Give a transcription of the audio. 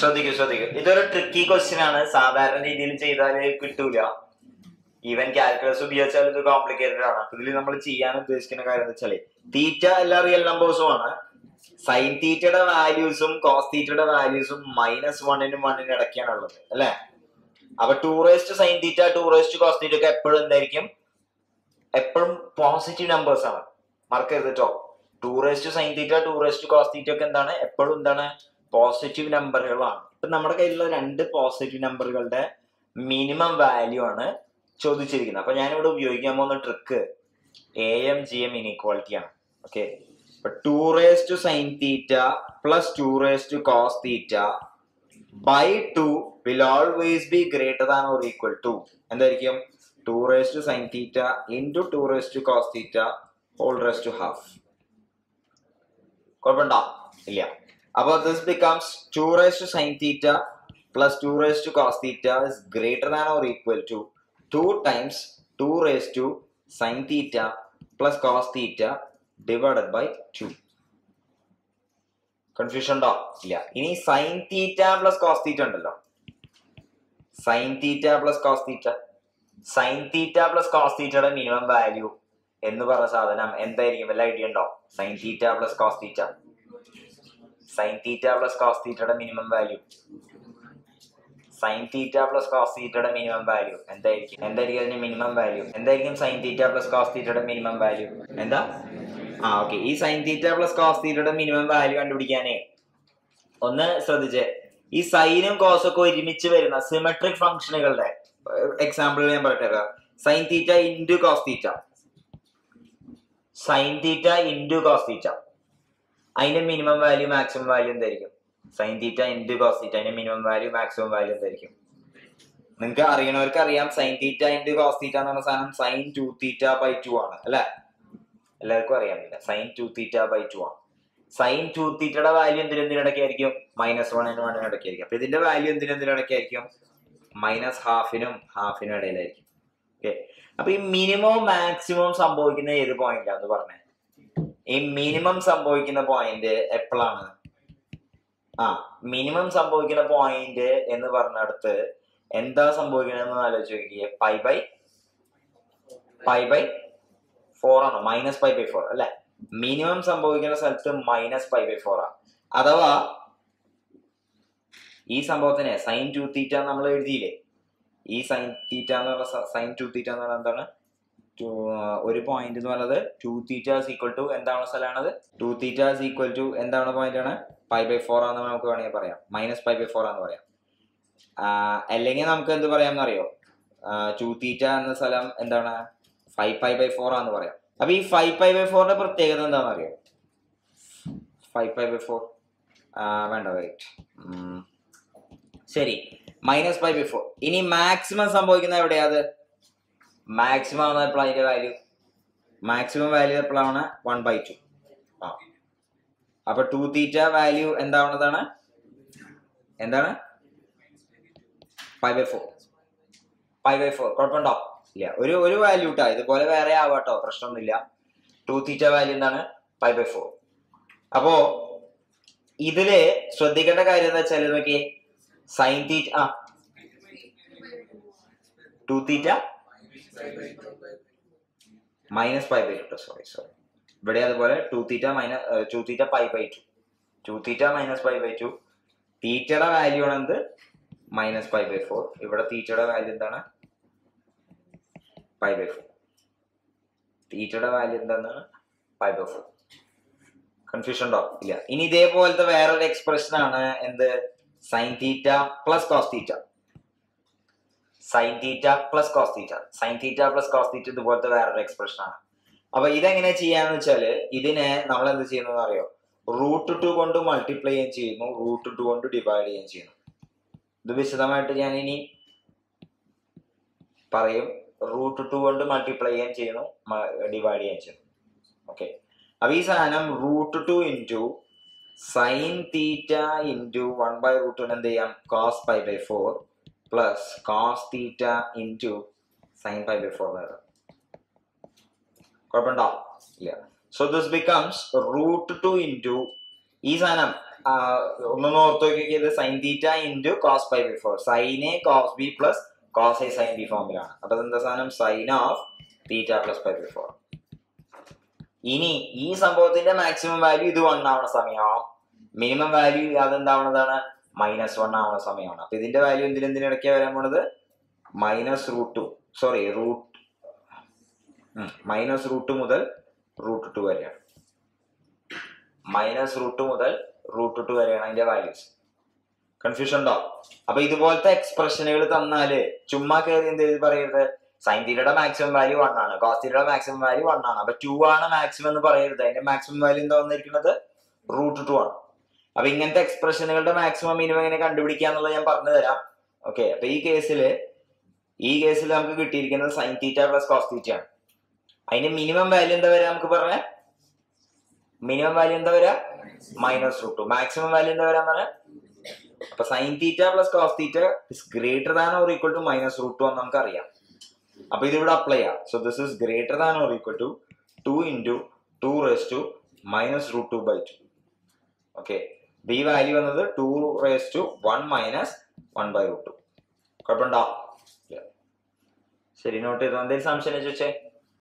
ശ്രദ്ധിക്കൂ ശ്രദ്ധിക്കൂ ഇതൊരു ട്രിക്കി ക്വസ്റ്റ്യൻ ആണ് സാധാരണ രീതിയിൽ ചെയ്താൽ കിട്ടൂല ഈവൻ കാൽക്കുലസ് ഉപയോഗിച്ചാൽ ഇത് കോംപ്ലിക്കേറ്റഡ് ആണ് ഇതിൽ നമ്മൾ ചെയ്യാൻ ഉദ്ദേശിക്കുന്ന കാര്യം എന്ന് വെച്ചാല് തീറ്റ എല്ലാ റിയൽ നമ്പേഴ്സും ആണ് സൈൻ തീറ്റയുടെ വാല്യൂസും കോസ് തീറ്റയുടെ വാല്യൂസും മൈനസ് വണ്ണിനും വണ്ണിനും ഇടയ്ക്കാണ് ഉള്ളത് അല്ലെ അപ്പൊ two raised sine theta two raised cos theta ഒക്കെ എപ്പോഴും എന്തായിരിക്കും എപ്പോഴും പോസിറ്റീവ് നമ്പേഴ്സ് ആണ് മറക്കരുത് കേട്ടോ two raised sine theta two raised cos theta ഒക്കെ എന്താണ് എപ്പോഴും എന്താണ് പോസിറ്റീവ് നമ്പറുകളാണ് ഇപ്പൊ നമ്മുടെ കയ്യിലുള്ള രണ്ട് പോസിറ്റീവ് നമ്പറുകളുടെ മിനിമം വാല്യൂ ആണ് ചോദിച്ചിരിക്കുന്നത് അപ്പൊ ഞാനിവിടെ ഉപയോഗിക്കാൻ പോകുന്ന trick A M G M inequality ആണ് okay two raise to sine theta plus two raise to cos theta by two will always be greater than or equal to എന്തായിരിക്കും two raise to sine theta into two raise to cos theta whole raise to half കുഴപ്പമുണ്ടോ ഇല്ല അപ്പോൾ this becomes two raise to sine theta plus two raise to cos theta is greater than or equal to two times two raise to sine theta plus cos theta divided by two confusion ഉണ്ടോ ഇല്ല ഇനി sine theta plus cos theta ഉണ്ടല്ലോ sine theta plus cos theta sine theta plus cos തീറ്റയുടെ minimum value എന്ന് പറഞ്ഞ സാധനം എന്തായിരിക്കും വല്ല ഐഡിയ ഉണ്ടോ sine theta plus cos theta sine theta plus cos തീറ്റയുടെ minimum value sine theta plus cos തീറ്റയുടെ മിനിമം വാല്യൂ എന്തായിരിക്കും എന്തായിരിക്കും അതിന്റെ മിനിമം വാല്യൂ എന്തായിരിക്കും സൈൻ തീറ്റ പ്ലസ് കോസ് തീറ്റയുടെ മിനിമം വാല്യൂ എന്താ ആ ഓക്കെ ഈ സൈൻ തീറ്റ പ്ലസ് കോസ് തീറ്റയുടെ മിനിമം വാല്യൂ കണ്ടുപിടിക്കാനേ ഒന്ന് ശ്രദ്ധിച്ചേ ഈ സൈനും കോസും ഒക്കെ ഒരുമിച്ച് വരുന്ന സിമെട്രിക് ഫംഗ്ഷനുകളുടെ എക്സാമ്പിൾ ഞാൻ പറയട്ടെ sine theta into cos theta sine theta into cos theta അതിന്റെ മിനിമം വാല്യൂ മാക്സിമം വാല്യൂ എന്തായിരിക്കും sine theta into cos theta അതിന്റെ മിനിമം വാല്യൂ മാക്സിമം വാല്യൂ എന്തായിരിക്കും നിങ്ങൾക്ക് അറിയണവർക്ക് അറിയാം sine theta into cos theta എന്ന് പറഞ്ഞ സാധനം sine two theta by two ആണ് അല്ലെ എല്ലാവർക്കും അറിയാമില്ല sine two theta by two ആണ് സൈൻ ടു തീറ്റയുടെ വാല്യൂ എന്തിനെന്തിനിടയ്ക്കായിരിക്കും മൈനസ് വണ്ണിന് വണ്ണിന് ഇടയ്ക്കായിരിക്കും അപ്പൊ ഇതിന്റെ വാല്യൂ എന്തിനെന്തിനിടയ്ക്കായിരിക്കും മൈനസ് ഹാഫിനും ഹാഫിനും ഇടയിലായിരിക്കും ഓക്കെ അപ്പൊ ഈ മിനിമവും മാക്സിമവും സംഭവിക്കുന്ന ഏത് പോയിന്റാന്ന് പറഞ്ഞേ ഈ മിനിമം സംഭവിക്കുന്ന പോയിന്റ് എപ്പോഴാണ് ആ മിനിമം സംഭവിക്കുന്ന പോയിന്റ് എന്ന് പറഞ്ഞിടത്ത് എന്താ സംഭവിക്കണമെന്ന് ആലോചിച്ച് നോക്കിയേ pi by pi by four ആണോ മൈനസ് പൈ ബൈ ഫോർ അല്ലെ മിനിമം സംഭവിക്കുന്ന സ്ഥലത്ത് മൈനസ് പൈ ബൈ ഫോർ ആണ് അഥവാ ഈ സംഭവത്തിന് സൈൻ ടു തീറ്റ നമ്മൾ എഴുതിയില്ലേ ഈ സൈൻ തീറ്റ എന്ന് പറഞ്ഞ സൈൻ ടു തീറ്റ എന്ന് പറഞ്ഞാൽ എന്താണ് Two- ഒരു പോയിന്റ് എന്ന് പറയുന്നത് ടു തീറ്റ ഈക്വൽ ടു എന്താണ് സ്ഥലമാണത് ടു തീറ്റ ഈക്വൽ ടു എന്താണ് പോയിന്റ് ആണ് പൈ ബൈ ഫോർ ആണെന്ന് നമുക്ക് വേണമെങ്കിൽ പറയാം മൈനസ് പൈ ബൈ ഫോർ ആണെന്ന് പറയാം ആ, അല്ലെങ്കിൽ നമുക്ക് എന്ത് പറയാമെന്ന് അറിയോ ടു തീറ്റ എന്ന സ്ഥലം എന്താണ് ഫൈവ് പൈ ബൈ ഫോർ ആണെന്ന് പറയാം അപ്പൊ ഈ ഫൈവ് പൈ ബൈ ഫോറിന്റെ പ്രത്യേകത എന്താണെന്ന് അറിയോ ഫൈവ് പൈ ബൈ ഫോർ വേണ്ട വെയിറ്റ് ശരി മൈനസ് ഫൈവ് ബൈ ഫോർ ഇനി മാക്സിമം സംഭവിക്കുന്ന എവിടെയാ അത് മാക്സിമം ആണ് എപ്പോഴാണ് അതിന്റെ വാല്യൂ മാക്സിമം വാല്യൂ എപ്പോഴാണ് വൺ ബൈ ടു ആ അപ്പൊ ടു തീറ്റ വാല്യൂ എന്താവുന്നതാണ് എന്താണ് five by four five by four കുഴപ്പമുണ്ടോ ഇല്ല ഒരു ഒരു വാല്യൂ ഇട്ടാ ഇതുപോലെ വേറെ ആവാട്ടോ പ്രശ്നമൊന്നുമില്ല ടു തീറ്റ വാല്യൂ എന്താണ് ഫൈവ് ബൈ ഫോർ അപ്പോ ഇതില് ശ്രദ്ധിക്കേണ്ട കാര്യം എന്താ വെച്ചാൽ നോക്കിയേ സൈൻ തീറ്റ ആ two theta minus five by two sorry sorry ഇവിടെ അതുപോലെ two theta minus two theta five by two two theta minus five by two തീറ്റയുടെ വാല്യൂ ആണ് എന്ത് മൈനസ് ഫൈവ് ബൈ ഫോർ ഇവിടെ തീറ്റയുടെ വാല്യൂ എന്താണ് ഫൈവ് ബൈ ഫോർ തീറ്റയുടെ value എന്താണ് ഫൈവ് ബൈ ഫോർ കൺഫ്യൂഷൻ ഉണ്ടോ ഇല്ല ഇനി ഇതേപോലത്തെ വേറൊരു എക്സ്പ്രഷൻ ആണ് എന്ത് sine theta plus cos theta sine theta plus cos theta sine theta plus cos theta ഇതുപോലത്തെ വേറൊരു എക്സ്പ്രഷൻ ആണ് അപ്പൊ ഇതെങ്ങനെ ചെയ്യാന്ന് വെച്ചാല് ഇതിനെ നമ്മൾ എന്ത് ചെയ്യുന്നത് അറിയോ റൂട്ട് ടു കൊണ്ട് മൾട്ടിപ്ലൈ ചെയ്യാൻ ചെയ്യുന്നു റൂട്ട് ടു കൊണ്ട് ഡിവൈഡ് ചെയ്യാൻ ചെയ്യുന്നു ഇത് വിശദമായിട്ട് ഞാൻ ഇനി പറയും റൂട്ട് ടു കൊണ്ട് മൾട്ടിപ്ലൈ ചെയ്യാൻ ചെയ്യുന്നു ഡിവൈഡ് ചെയ്യാൻ ചെയ്യുന്നു ഓക്കെ അപ്പൊ ഈ സാധനം root two into sine theta into one by root എന്ത് ചെയ്യാം cos pi by four plus cos theta into sine pi by four എന്ന് കുഴപ്പമുണ്ടോ ഇല്ല so this becomes root two into ഈ സാധനം ഒന്നൊന്ന് ഓർത്ത് നോക്കിയത് sine theta into cos pi by four sine A cos B plus cos A sine B ഫോമിലാണ് അപ്പൊ എന്താ സാധനം sine of theta plus pi by four ഇനി ഈ സംഭവത്തിന്റെ മാക്സിമം വാല്യൂ ഇത് വൺ ആവണ സമയമാവും മിനിമം വാല്യൂ അതെന്താവണതാണ് മൈനസ് വൺ ആവണ സമയമാണ് അപ്പൊ ഇതിന്റെ വാല്യൂ എന്തിനെന്തിനിടയ്ക്കാണ് വരാൻ പോണത് minus root two sorry root minus root മുതൽ റൂട്ട് ടു വരെയാണ് മൈനസ് റൂട്ട് മുതൽ റൂട്ട് ടു വരെയാണ് അതിന്റെ വാല്യൂസ് കൺഫ്യൂഷൻ ഉണ്ടോ അപ്പൊ ഇതുപോലത്തെ എക്സ്പ്രഷനുകൾ തന്നാല് ചുമ്മാ കയറി എന്ത് ചെയ്ത് പറയരുത് സൈൻ തീരയുടെ മാക്സിമം വാല്യൂ വൺ ആണ് കോസ് തീരയുടെ മാക്സിമം വാല്യൂ വൺ ആണ് അപ്പൊ ടു ആണ് മാക്സിമം എന്ന് പറയരുത് അതിന്റെ മാക്സിമം വാല്യൂ എന്താ വന്നിരിക്കുന്നത് റൂട്ട് ടു ആണ് അപ്പൊ ഇങ്ങനത്തെ എക്സ്പ്രഷനുകളുടെ മാക്സിമം മിനിമം എങ്ങനെ കണ്ടുപിടിക്കാന്നുള്ളത് ഞാൻ പറഞ്ഞു തരാം ഓക്കെ അപ്പൊ ഈ കേസില് ഈ കേസിൽ നമുക്ക് കിട്ടിയിരിക്കുന്നത് sine theta plus cos theta ആണ് അതിന്റെ മിനിമം വാല്യൂ എന്താ വരാ നമുക്ക് പറഞ്ഞ മിനിമം വാല്യൂ എന്താ വരാ minus root two maximum value എന്താ വരാൻ പറഞ്ഞ അപ്പൊ sine theta plus cos theta is greater than or equal to minus root two എന്ന് നമുക്ക് അറിയാം അപ്പൊ ഇത് ഇവിടെ അപ്ലൈ ചെയ്യാം so this is greater than or equal to two into two raise to minus root two by two okay ഈ value വന്നത് two raise to one minus one by root two കുഴപ്പമുണ്ടോ ശരി നോട്ട് ചെയ്തു എന്തെങ്കിലും സംശയം ചോദിച്ചേ